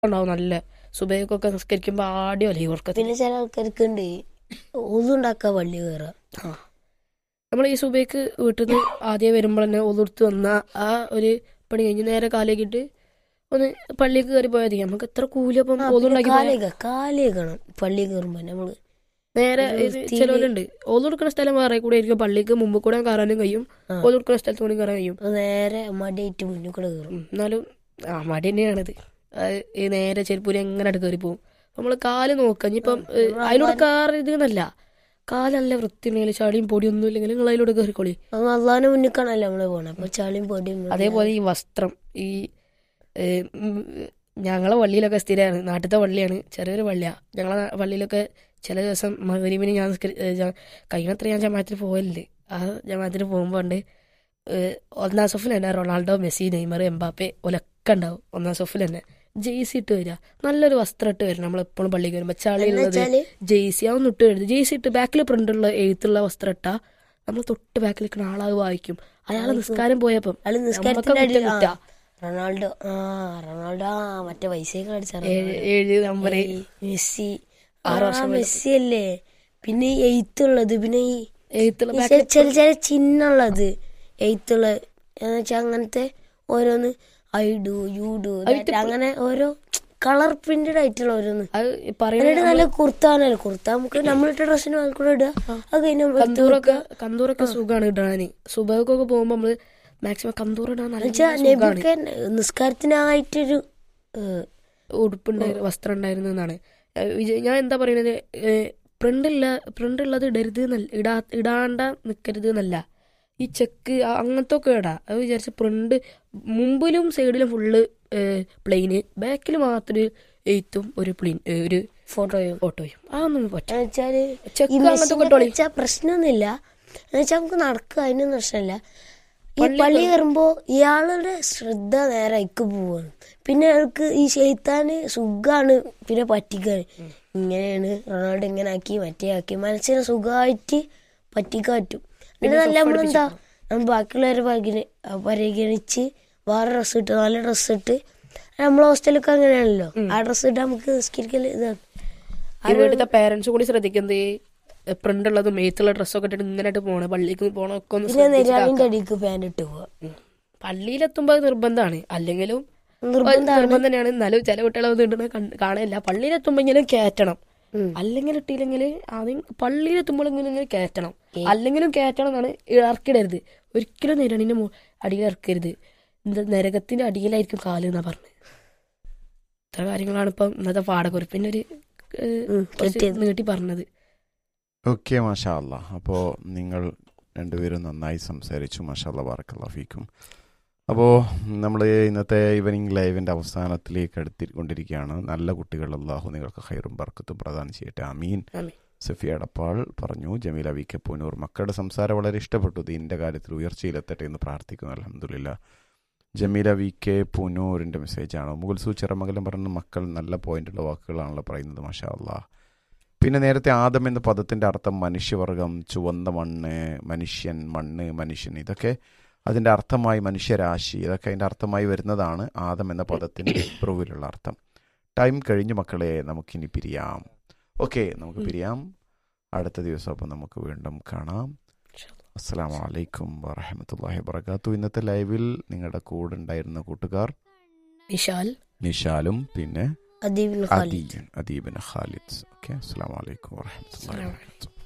ഉണ്ടാവും നല്ല സുബൈക്കൊക്കെ നിസ്കരിക്കുമ്പോൾ ആടി വലിയ ഉറക്കത്തിൽ പിന്നെ ചില ആൾക്കാർക്ക് ഉണ്ട് ഒതുണ്ടാക്കാൻ പള്ളി കയറാം ആ നമ്മൾ ഈ സുബൈക്ക് വീട്ടിൽ നിന്ന് ആദ്യം വരുമ്പോൾ തന്നെ ഒതുർത്ത് വന്ന ആ ഒരു പണി കഴിഞ്ഞ് നേരെ കാലേക്കിട്ട് ഒന്ന് പള്ളിക്ക് കയറി പോയാൽ മതി നമുക്ക് എത്ര കൂലിയപ്പം ഒതുണ്ടാക്കി പോയാൽ കാലിക കാലിക്കണം പള്ളി കയറുമ്പോ നമ്മള് നേരെ ഒരു ഇത് വൃത്തിയില് ചിലവരുണ്ട് ഒതുടുക്കുന്ന സ്ഥലം വേറെ കൂടെ ആയിരിക്കും പള്ളിക്ക് മുമ്പ് കൂടെ കയറാനും കഴിയും ആ. ഒതുടുക്കുന്ന സ്ഥലത്ത് കൂടി കയറാൻ കഴിയും അത് നേരെ മടിയായിട്ട് മുന്നിൽ കൂടെ കയറും ഉം, എന്നാലും ആ മടി തന്നെയാണിത് അത് ഈ നേരെ ചെരുപ്പൂരി എങ്ങനെ അടുത്ത് കയറി പോകും നമ്മൾ കാല് നോക്കുക ഇനിയിപ്പം ഏ, അതിലൂടെ കാറ് ഇത് എന്നല്ല കാല് നല്ല വൃത്തിയുണ്ടെങ്കിൽ ചളിയും പൊടിയൊന്നും ഇല്ലെങ്കിൽ നിങ്ങൾ അതിലൂടെ കയറിക്കോളി അത് അള്ളാന്റെ മുന്നിൽ കാണല്ലേ നമ്മള് പോണേ അപ്പൊ ചളിയും പൊടിയും അതേപോലെ ഈ വസ്ത്രം ഈ ഏ, ഉം, ഞങ്ങളെ പള്ളിയിലൊക്കെ സ്ഥിരമാണ് നാട്ടിലത്തെ പള്ളിയാണ് ചെറിയൊരു പള്ളിയാണ് ഞങ്ങളെ പള്ളിയിലൊക്കെ ചില ദിവസം മകരീമിന് ഞാൻ നിസ്കരി- ഏ, ഞാൻ കഴിയണത്ര ഞാൻ ജമാഅത്തിന് പോകലുണ്ട് ആ ജമാഅത്തിന് പോകുമ്പോൾ ഉണ്ട് ഏ, ഒന്നാം സൊഫിൽ തന്നെ റൊണാൾഡോ മെസ്സി നെയ്മർ എംബാപ്പെ ഒലക്കെ ഉണ്ടാവും ഒന്നാം സൊഫിൽ തന്നെ ജെയ്സി ഇട്ട് വരിക നല്ലൊരു വസ്ത്രം ഇട്ട് വരും നമ്മൾ എപ്പോഴും പള്ളിക്ക് വരുമ്പോൾ ചളിയുള്ളത് എന്നുവെച്ചാല് ജെയ്സി അതൊന്നും ഇട്ട് വരുന്നത് ജെയ്സി ഇട്ട് ബാക്കിൽ പ്രിന്റുള്ള എഴുത്തുള്ള വസ്ത്രം ഇട്ടാ നമ്മൾ തൊട്ട് ബാക്കിൽ നിൽക്കുന്ന ആളാവ് വായിക്കും അയാൾ നിസ്കാരം പോയപ്പം അയാള് നമ്മക്ക് നിസ്കാരത്തിന്റെ കുറ്റം അടിയിൽ കിട്ടാ. റൊണാൾഡോ ആ റൊണാൾഡോ ആ മറ്റേ പൈസയൊക്കെ അടിച്ച ഏഴ് ഏഴ് നമ്പർ മെസ്സി ആറ് ആ വർഷം മെസ്സി അല്ലേ പിന്നെ ഈ എയ്ത്തുള്ളത് പിന്നെ ഈ എഴുത്തുള്ള ഈ ബാക്കിൽ ചില ചില ചിഹ്നമുള്ളത് എയ്ത്തുള്ള എന്നുവെച്ചാൽ അങ്ങനത്തെ ഓരോന്ന് ഐ ഡു യു ഡു അങ്ങനെ ഓരോ കളർ പ്രിന്റഡ് ആയിട്ടുള്ള ഓരോന്ന് അത് എന്നിട്ട് പറയുന്നത് നല്ല കുർത്താനല്ലേ കുർത്ത നമുക്ക് നമ്മളിട്ട ഡ്രസ്സിന് കൂടെ ഇടുക അത് കഴിഞ്ഞ് നമ്മൾ എടുത്ത് കന്തൂറൊക്കെ കന്തൂറൊക്കെ സുഖമാണ് ഇടാന് സുബഹക്കൊക്കെ പോകുമ്പോ നമ്മള് മാക്സിമം കന്തൂർ ഇടാൻ നല്ല വെച്ചാൽ സുഖാണ് നബിക്ക് നിസ്കാരത്തിനായിട്ടൊരു ഏഹ്, ഉടുപ്പുണ്ടായിരുന്നു വസ്ത്രം ഉണ്ടായിരുന്നു എന്നാണ് ഏഹ് വിജയ് ഞാൻ എന്താ പറയുന്നത് പ്രിന്റില്ല പ്രിന്റ് ഉള്ളത് ഇടരുത് എന്നല്ല ഇടാ ഇടാണ്ട നിൽക്കരുത് എന്നല്ല ഈ ചെക്ക് അങ്ങനത്തെ ഒക്കെ ഇടാ അത് വിചാരിച്ച പ്രിന്റ് മുമ്പിലും സൈഡിലും ഫുള്ള് പ്ലെയിന് ബാക്കിൽ മാത്രം ഒരു എയ്ത്തും ഒരു പ്ലെയിൻ ഒരു ഫോട്ടോയും ഫോട്ടോയും അതൊന്നും പറ്റും എന്നുവെച്ചാല് ചെക്ക് ഈ അങ്ങനത്തെ മെസ്സിനെ ഇട്ടോളി. വെച്ചാൽ പ്രശ്നമൊന്നുമില്ല എന്നുവെച്ചാൽ നമുക്ക് നടക്കുക അതിനൊന്നും പ്രശ്നമില്ല ഈ പള്ളി കയറുമ്പോ ഇയാളുടെ ശ്രദ്ധ നേരെ അയക്ക് പോവാണ് പിന്നെ അയാൾക്ക് ഈ ഷെയ്ത്താന് സുഖാണ് പിന്നെ പറ്റിക്കാൻ ഇങ്ങനെയാണ് റൊണാൾഡോ ഇങ്ങനെ ആക്കി മറ്റേ ആക്കി മനസ്സിനെ സുഖമായിട്ട് പറ്റിക്കാൻ പറ്റും പിന്നെ നല്ല നമ്മളെന്താ നമ്മൾ ബാക്കിയുള്ളവരെ പരിഗണി പരിഗണിച്ച് വേറെ ഡ്രസ്സ് ഇട്ട് നല്ല ഡ്രസ്സ് ഇട്ട് നമ്മളെ ഹോസ്റ്റലൊക്കെ അങ്ങനെയാണല്ലോ ആ ഡ്രസ്സ് ഇട്ട് നമുക്ക് നിസ്കരിക്കൽ ഇതാണ് ഈ വീട്ടിലത്തെ പേരൻസ് കൂടി ശ്രദ്ധിക്കുന്നത് ഈ പ്രിന്റ് ഉള്ളതും എയ്ത്തുള്ള ഡ്രസ്സൊക്കെ ഇട്ടിട്ട് ഇങ്ങനെ ആയിട്ട് പോണേ പള്ളിക്ക് പോണൊക്കെ ഒന്ന് പിന്നെ ശ്രദ്ധിച്ചിട്ട് നിരാവിന്റെ അടിക്ക് പാൻറ് ഇട്ട് പോവാ ഉം. പള്ളിയിലെത്തുമ്പോൾ അത് നിർബന്ധമാണ് അല്ലെങ്കിലും നിർബന്ധമാണ്. നിർബന്ധം തന്നെയാണ് എന്നാലും ചില കുട്ടികളെ അത് ഇടുന്ന കണ്ട് കാണില്ല പള്ളിയിലെത്തുമ്പോൾ ഇങ്ങനെ കയറ്റണം ഉം. അല്ലെങ്കിൽ ഇട്ടില്ലെങ്കിൽ ആദ്യം പള്ളിയിലെത്തുമ്പോൾ ഇങ്ങനെ ഇങ്ങനെ കയറ്റണം അല്ലെങ്കിലും കയറ്റണം എന്നാണ് ഇറക്കിടരുത് ഒരിക്കലും നിരണിന്റെ അടിയിൽ ഇറക്കരുത് എന്താ നരകത്തിന്റെ അടിയിലായിരിക്കും കാല് എന്നാ പറഞ്ഞത് ഇത്ര കാര്യങ്ങളാണ് ഇപ്പം ഇന്നത്തെ പാഠക്കുറിപ്പിന്റെ ഒരു ഏഹ്, ഉം, കുറച്ച് കിട്ടിയത്. നീട്ടി പറഞ്ഞത് ഓക്കെ മാഷാ അല്ല അപ്പോൾ നിങ്ങൾ രണ്ടുപേരും നന്നായി സംസാരിച്ചു മാഷാ അല്ല ബാറക്കല്ലാ ഫീക്കും അപ്പോൾ നമ്മൾ ഇന്നത്തെ ഈവനിങ് ലൈവിൻ്റെ അവസാനത്തിലേക്ക് അടുത്തിക്കൊണ്ടിരിക്കുകയാണ് നല്ല കുട്ടികൾ അള്ളാഹു നിങ്ങൾക്ക് ഹൈറും ബർക്കത്തും പ്രദാനം ചെയ്യട്ടെ അമീൻ ആമീൻ. സഫിയ അടപ്പാൾ പറഞ്ഞു ജമീല വി കെ പൂനൂർ മക്കളുടെ സംസാരം വളരെ ഇഷ്ടപ്പെട്ടു ദീൻ്റെ കാര്യത്തിൽ ഉയർച്ചയിലെത്തട്ടെ എന്ന് പ്രാർത്ഥിക്കുന്നു അലഹമുല്ല ജമീല വി കെ പൂനൂരിൻ്റെ മെസ്സേജാണ് മുഗൾസു ചിറമംഗലം പറയുന്ന മക്കൾ നല്ല പോയിന്റുള്ള വാക്കുകളാണല്ലോ പറയുന്നത് മാഷാ അള്ളാഹ് പിന്നെ നേരത്തെ ആദം എന്ന പദത്തിന്റെ അർത്ഥം മനുഷ്യവർഗം ചുവന്ന മണ്ണ് മനുഷ്യൻ മണ്ണ് മനുഷ്യൻ ഇതൊക്കെ അതിന്റെ അർത്ഥമായി മനുഷ്യരാശി ഇതൊക്കെ അതിന്റെ അർത്ഥമായി വരുന്നതാണ് ആദം എന്ന പദത്തിന്റെ പ്രൂവിലുള്ള അർത്ഥം ടൈം കഴിഞ്ഞു മക്കളെ നമുക്കിനി പിരിയാം ഓക്കെ നമുക്ക് പിരിയാം അടുത്ത ദിവസം അപ്പം നമുക്ക് വീണ്ടും കാണാം അസ്സാം വലൈക്കും വറഹമത്തല്ലാഹി വബർക്കാത്തു ഇന്നത്തെ ലൈവിൽ നിങ്ങളുടെ കൂടെ ഉണ്ടായിരുന്ന കൂട്ടുകാർ നിഷാൽ നിഷാലും പിന്നെ അദീബിൻ ഖാലിദ് അദീബൻ അദീബിൻ ഖാലിദ് ഓക്കെ അസ്സാം വലൈക്കും വറഹമത്തല്ലാഹി വബർക്കാത്തു